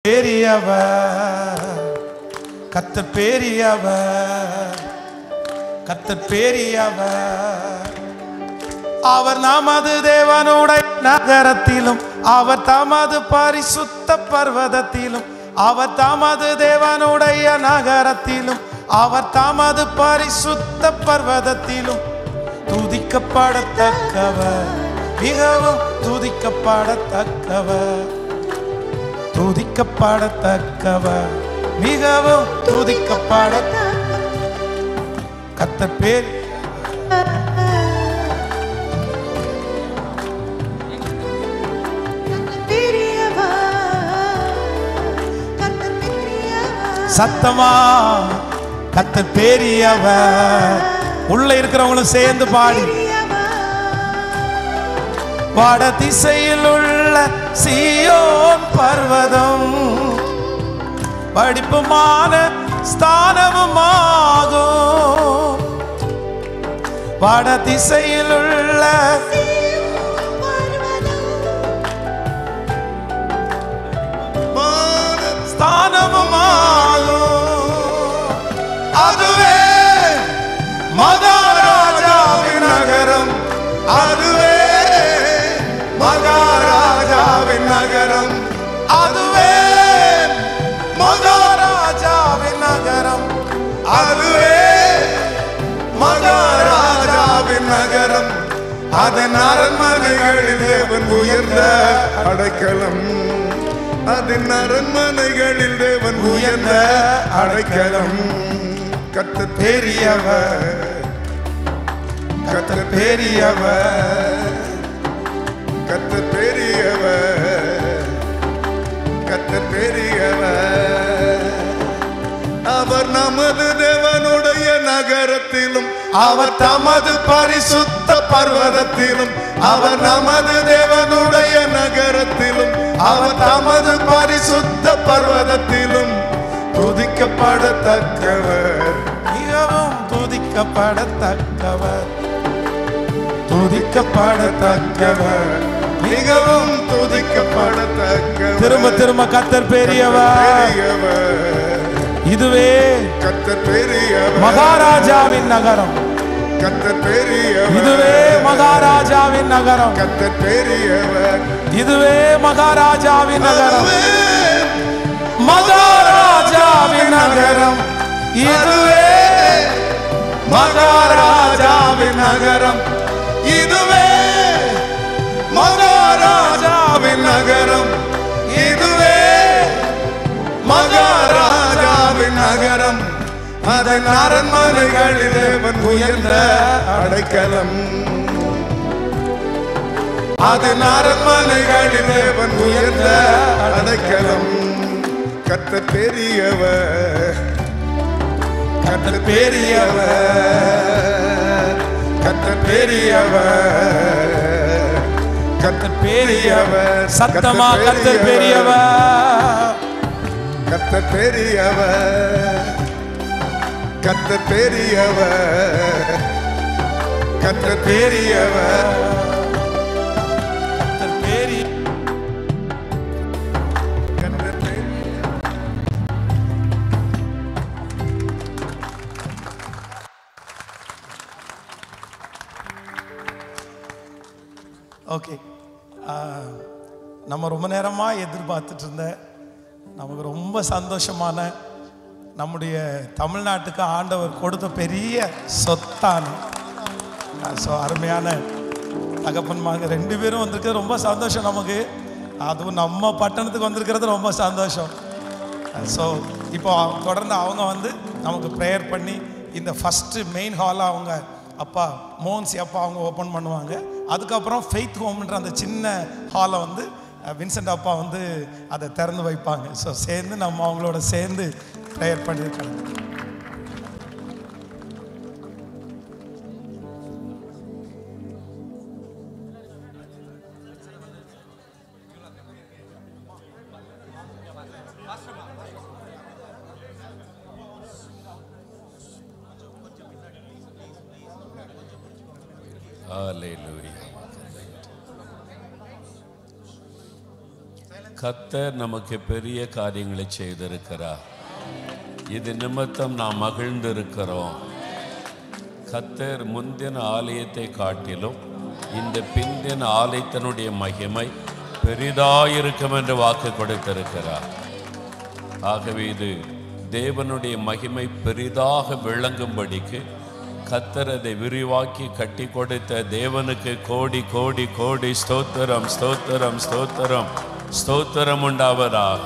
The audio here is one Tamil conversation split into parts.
பெரியவர் கத்தர் பெரியவர் கத்தர் பெரியவர் அவர் நமது தேவனுடைய நகரத்திலும் அவர் தமது பரிசுத்த பர்வதத்திலும் அவர் தமது தேவனுடைய நகரத்திலும் அவர் தமது பரிசுத்த பர்வதத்திலும் துதிக்கப்படத்தக்கவர் மிகவும் துதிக்கப்படத்தக்கவர் துதிக்கப்படத்தக்கவர் மிகவும் துதிக்கப்பட கத்த பேர் சத்தமா கத்த பெரியவர் உள்ள இருக்கிறவங்களும் சேர்ந்து பாடி வட திசையில் உள்ள சியோன் பர்வதம் படிப்புமான ஸ்தானமுமாகும் வட திசையில் உள்ள ஸ்தானமுமாகும் அதுவே மகாராஜாவின் நகரம் அதுவே மகாராஜாவின் நகரம் அதுவே மகாராஜாவின் நகரம் அதுவே மகாராஜாவின் நகரம் அதன் அரண்மனைகளில் தேவன் உயர்ந்த அடைக்கலம் அதன் அரண்மனைகளில் தேவன் உயர்ந்த அடைக்கலம் கத்த பெரியவர் கத்த பெரியவர் கத்த பெரியவர் கத்த பெரியவர் அவர் நமது தேவனுடைய நகரத்திலும் அவர் தமது பரிசுத்த பர்வதத்திலும் அவர் நமது தேவனுடைய நகரத்திலும் அவர் தமது பரிசுத்த பர்வதத்திலும் துதிக்கப்படத்தக்கவர் மிகவும் துதிக்கப்படத்தக்கவர் துதிக்கப்படத்தக்கவர் மிகவும் துதிக்கப்படத்தக்கவர் திரும்ப திரும்ப கத்தர் பெரியவர் பெரியவர் இதுவே கத்த பெரியவர் மகாராஜாவின் நகரம் கத்த பெரியவர் இதுவே மகாராஜாவின் நகரம் கத்த பெரியவர் இதுவே மகாராஜாவின் நகரம் மகாராஜாவின் நகரம் இதுவே மகாராஜாவின் நகரம் இதுவே மகாராஜாவின் நகரம் இதுவே மகாராஜாவின் நகரம் அதன் அரண்மனைகளில் தேவன் உயர்ந்த அடைக்கலம் அதன் அரண்மனைகளில் தேவன் உயர்ந்த அடைக்கலம் கத்த பெரியவர் கத்த பெரியவர் கத்த பெரியவர் கத்த பெரியவர் சத்தமா கத்தர் பெரியவர் கத்த பெரியவர் கத்த பெரியவர் கத்த பெரியவர் கத்தர் பெரிய கத்த பெரியவர் ஓகே நம்ம ரொம்ப நேரமாக எதிர்பார்த்துட்டு இருந்த நமக்கு ரொம்ப சந்தோஷமான நம்முடைய தமிழ்நாட்டுக்கு ஆண்டவர் கொடுத்த பெரிய சொத்தான ஸோ அருமையான தகப்பன்மாங்க ரெண்டு பேரும் வந்திருக்கிறது ரொம்ப சந்தோஷம் நமக்கு அதுவும் நம்ம பட்டணத்துக்கு வந்திருக்கிறது ரொம்ப சந்தோஷம் ஸோ இப்போ தொடர்ந்து அவங்க வந்து நமக்கு ப்ரேயர் பண்ணி இந்த ஃபஸ்ட்டு மெயின் ஹாலாக அவங்க அப்பா மோகன்சி அப்பா அவங்க ஓப்பன் பண்ணுவாங்க அதுக்கப்புறம் ஃபெய்த் ஹோம்ன்ற அந்த சின்ன ஹாலை வந்து அஹ், வின்சென்ட் அப்பா வந்து அதை திறந்து வைப்பாங்க ஸோ சேர்ந்து நம்ம அவங்களோட சேர்ந்து ப்ரேயர் பண்ணியிருக்காங்க கர்த்தர் நமக்கு பெரிய காரியங்களை செய்திருக்கிறார் இது நிமித்தம் நாம் மகிழ்ந்திருக்கிறோம் கர்த்தர் முந்தின ஆலயத்தை காட்டிலும் இந்த பிந்தின ஆலயத்தினுடைய மகிமை பெரிதாயிருக்கும் என்று வாக்கு கொடுத்திருக்கிறார் ஆகவே இது தேவனுடைய மகிமை பெரிதாக விளங்கும்படிக்கு கத்தர் அதை விரிவாக்கி கட்டி கொடுத்த தேவனுக்கு கோடி கோடி கோடி ஸ்தோத்திரம் ஸ்தோத்திரம் ஸ்தோத்திரம் ஸ்தோத்திரம் உண்டாவதாக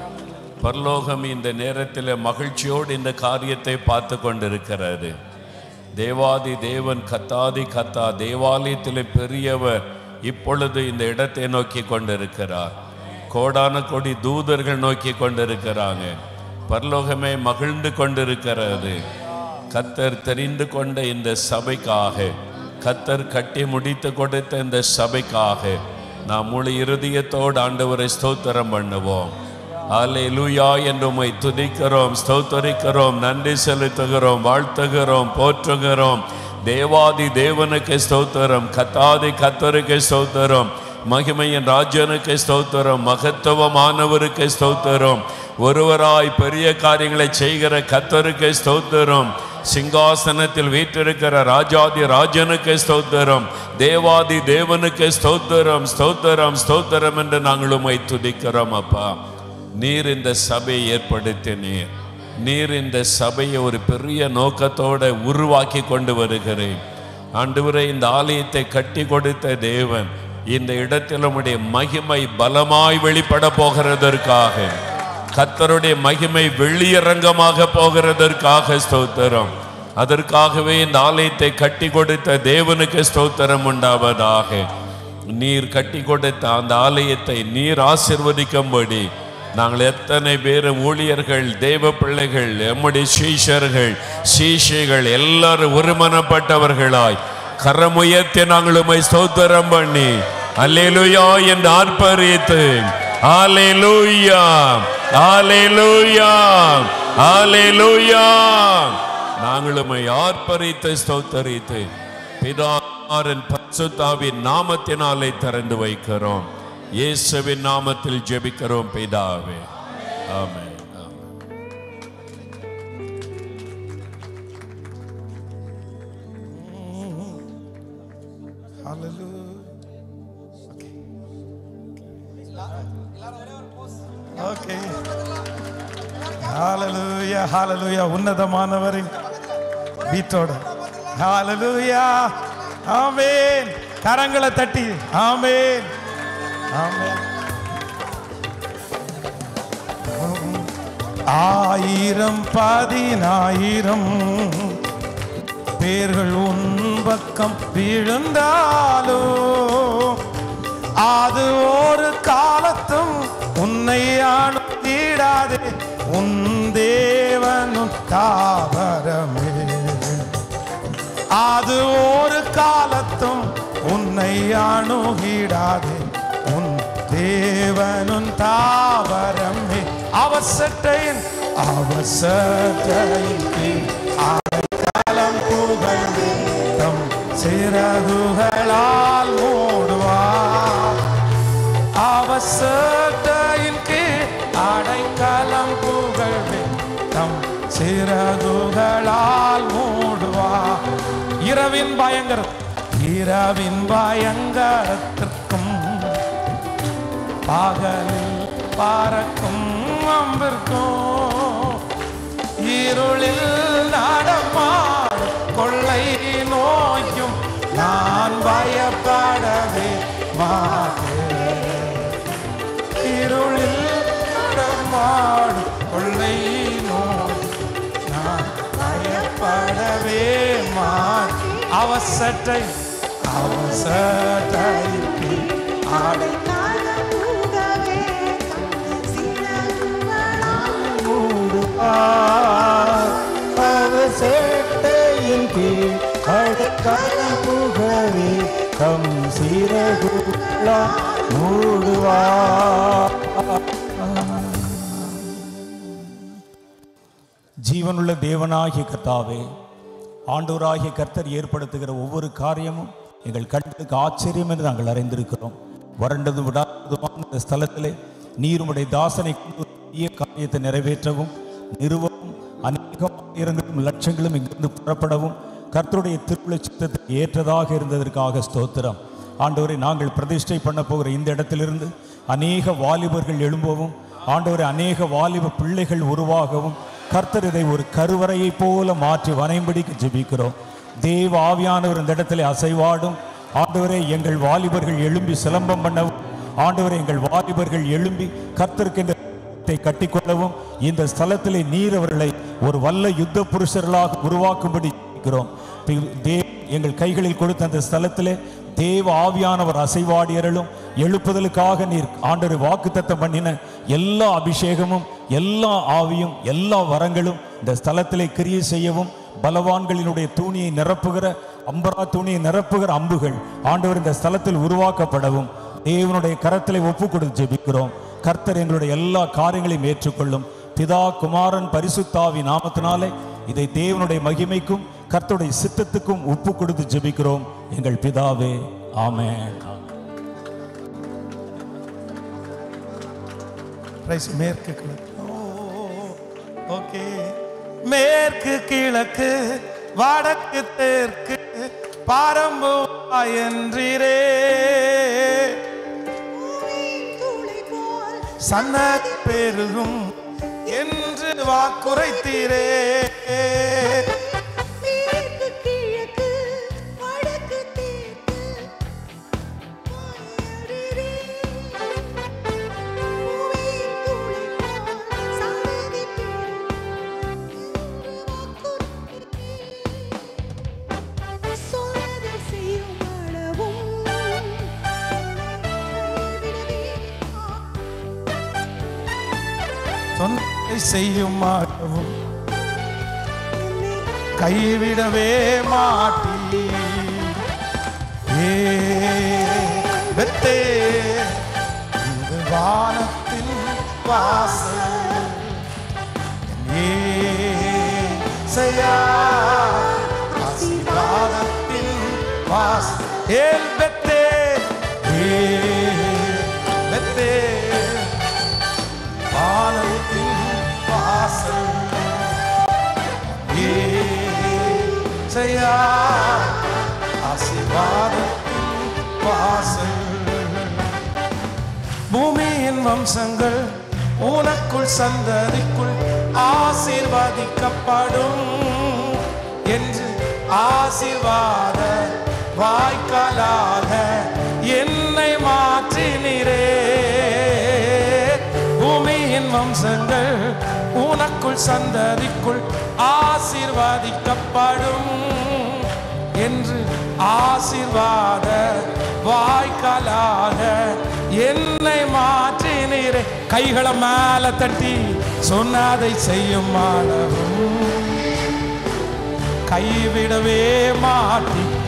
பரலோகம் இந்த நேரத்தில் மகிழ்ச்சியோடு இந்த காரியத்தை பார்த்து கொண்டிருக்கிறது தேவாதி தேவன் கத்தாதி கத்தா தேவாலயத்தில் பெரியவர் இப்பொழுது இந்த இடத்தை நோக்கி கொண்டிருக்கிறார் கோடான கோடி தூதர்கள் நோக்கி கொண்டிருக்கிறாங்க பரலோகமே மகிழ்ந்து கொண்டிருக்கிறது கத்தர் தெரிந்து கொண்ட இந்த சபைக்காக கத்தர் கட்டி முடித்து கொடுத்த இந்த சபைக்காக நாம் முழு இருதயத்தோடு ஆண்டவரை ஸ்தோத்திரம் பண்ணுவோம் ஆலே லூயா என்று உம்மை துதிக்கிறோம் ஸ்தோத்தரிக்கிறோம் நன்றி செலுத்துகிறோம் வாழ்த்துகிறோம் போற்றுகிறோம் தேவாதி தேவனுக்கு ஸ்தோத்திரம் கத்தாதி கத்தருக்கு ஸ்தோத்திரம் மகிமையின் ராஜனுக்கு ஸ்தோத்திரம் மகத்துவமானவருக்கு ஸ்தோத்திரம் ஒருவராய் பெரிய காரியங்களை செய்கிற கத்தருக்கு ஸ்தோத்திரம் சிங்காசனத்தில் வீற்றிருக்கிற ராஜாதி ராஜனுக்கு ஸ்தோத்திரம் தேவாதி தேவனுக்கு ஸ்தோத்திரம் ஸ்தோத்திரம் ஸ்தோத்திரம் என்று நாங்கள் உம்மை துதிக்கிறோம் அப்பா நீர் இந்த சபையை ஏற்படுத்தினீர் நீர் இந்த சபையை ஒரு பெரிய நோக்கத்தோட உருவாக்கி கொண்டு வருகிறேன் ஆண்டவரே இந்த ஆலயத்தை கட்டி கொடுத்த தேவன் இந்த இடத்தில் உம்முடைய மகிமை பலமாய் வெளிப்பட போகிறதற்காக கத்தருடைய மகிமை வெளியரங்கமாக போகிறதற்காக ஸ்தோத்திரம் அதற்காகவே இந்த ஆலயத்தை கட்டி கொடுத்த தேவனுக்கு ஸ்தோத்திரம் உண்டாவதாக நீர் கட்டி கொடுத்த அந்த ஆலயத்தை நீர் ஆசிர்வதிக்கும்படி நாங்கள் எத்தனை பேர் ஊழியர்கள் தேவ பிள்ளைகள் எம்முடைய சீஷர்கள் சீஷைகள் எல்லாரும் ஒருமனப்பட்டவர்களாய் கரமுயர்த்தி நாங்கள் உம்மை ஸ்தோத்திரம் பண்ணி அல்லேலூயா என்று ஆர்ப்பரித்து ஆலேலூயா ஆலேலூயா ஆலேலூயா நாங்கள் உம்மை ஆர்ப்பரித்து ஸ்தோத்தரித்து பிதாரின் பரிசுத்தாவின் நாமத்தினாலே திறந்து வைக்கிறோம் இயேசுவின் நாமத்தில் ஜெபிக்கிறோம் பிதாவே ஆமென் ஆமென். Hallelujah. Okay. Hallelujah, hallelujah. உன்னதமானவரின் வீட்டோட ஹalleluya ஆமென் கரங்களை தட்டி ஆமென் ஆமென் ஆயிரம் பதினாயிரம் பேர்கள் உன் பக்கம் விழுந்தாலோ அது ஒரு காலத்தும் உன்னை அணுகிடாதே உன் தேவனும் தாவரமே அது ஒரு காலத்தும் உன்னை அணுகிடாதே உன் தேவனும் தாவரமே அவசட்டையின் அவசட்டையின் கீழ் அடைக்கலம் புகழ்ந்து தம் சிறகுகளால் மூடுவார் அவசட்டையின் கீழ் அடைக்கலம் புகழ்ந்து தம் சிறகுகளால் மூடுவார் இரவின் பயங்கர இரவின் பயங்கரத்திற்கும் பகலில் பறக்கும் அம்பிற்கும் இருளில் நடமாடும் கொள்ளை நோயும் நான் பயப்படவே மாட்டேன் இருளில் நடமாடும் கொள்ளை நோய் நான் பயப்படவே மாட்டேன் அவசட்டை அவசட்டை ஆடை சேட்டையின் கீழ் அடக்கான புகழே தம் சிறகுலா மூடுவா ஜீவனுள்ள தேவனாகிய கர்த்தாவே ஆண்டவராகிய கர்த்தர் ஏற்படுத்துகிற ஒவ்வொரு காரியமும் எங்கள் கண்களுக்கு ஆச்சரியம் என்று நாங்கள் அறிந்திருக்கிறோம் வறண்டது விடாததுமான இந்த ஸ்தலத்திலே நீர் உம்முடைய தாசனை கொண்டு ஒரு பெரிய காரியத்தை நிறைவேற்றவும் நிறுவவும் அநேக ஆயிரங்களும் லட்சங்களும் இங்கிருந்து புறப்படவும் கர்த்தருடைய திருக்குள்ள சித்தத்துக்கு ஏற்றதாக இருந்ததற்காக ஸ்தோத்திரம் ஆண்டவரை நாங்கள் பிரதிஷ்டை பண்ண போகிற இந்த இடத்திலிருந்து அநேக வாலிபர்கள் எழும்பவும் ஆண்டவரை அநேக வாலிப பிள்ளைகள் உருவாகவும் கர்த்தர் இதை ஒரு கருவறையைப் போல மாற்றி வனைம்படிக்கு ஜெபிக்கிறோம் தேவ ஆவியானவர் இந்த இடத்துல அசைவாடும் ஆண்டவரே எங்கள் வாலிபர்கள் எழும்பி சிலம்பம் பண்ணவும் ஆண்டவரே எங்கள் வாலிபர்கள் எழும்பி கர்த்தருக்கு இந்த த்தை கட்டிக்கொள்ளவும் இந்த ஸ்தலத்திலே நீர் அவர்களை ஒரு வல்ல யுத்த புருஷர்களாக உருவாக்கும்படி ஜெபிக்கிறோம் பி- தேவ் எங்கள் கைகளில் கொடுத்த அந்த ஸ்தலத்திலே தேவ ஆவியானவர் அசைவாடியறலும் எழுப்புதலுக்காக நீர் ஆண்டவர் வாக்குத்தத்தம் பண்ணின எல்லா அபிஷேகமும் எல்லா ஆவியும் எல்லா வரங்களும் இந்த ஸ்தலத்திலே கிரியை செய்யவும் பலவான்களினுடைய தூணியை நிரப்புகிற அம்பரா தூணியை நிரப்புகிற அம்புகள் ஆண்டவர் இந்த ஸ்தலத்தில் உருவாக்கப்படவும் தேவனுடைய கரத்திலே ஒப்பு கொடுத்து ஜெபிக்கிறோம் கர்த்தர் எங்களுடைய எல்லா காரியங்களையும் ஏற்றுக்கொள்ளும் பிதா குமாரன் பரிசுத்தாவி நாமத்தினாலே இதை தேவனுடைய மகிமைக்கும் கர்த்தருடைய சித்தத்துக்கும் ஒப்பு கொடுத்து ஜெபிக்கிறோம் எங்கள் பிதாவே ஆமென் பிரைஸ் மேற்கு கிழக்கு ஓகே மேற்கு கிழக்கு வடக்கு தெற்கு பாரம்போ என்றீரே சன்னதி பெருகும் என்று வாக்குரைத்தீரே மேற்கு கிழக்கு வடக்கு தெற்கு மாயறிரே பூவின் துளிபால் சன்னதி பெருகும் என்று வாக்குறுதியே. சொன்னதை செய்யும் அளவும் சொன்னதை செய்யும் மாட்டவும் கைவிடவே மாட்டி ஏ பெத்தே இது வானத்தின் வாசல் ஏ செய்யா ஆசீர்வாதத்தின் வாசல் ஏல் பெத்தே ஏ பெத்தே வானத்தின் வாசல் ஏசையா ஆசீர்வாதத்தின் வாசல் பூமியின் வம்சங்கள் உனக்குள் சந்ததிக்குள் ஆசீர்வதிக்கப்படும் என்று ஆசீர்வாத வாய்க்காலாக என்னை மாற்றினீரே பூமியின் வம்சங்கள் உனக்குள் சந்ததிக்குள் ஆசீர்வதிக்கப்படும் என்று ஆசீர்வாத வாய்க்காலாக என்னை மாற்றினீரே கைகளை மேல தட்டி சொன்னதை செய்யும் அளவும் கைவிடவே மாட்டி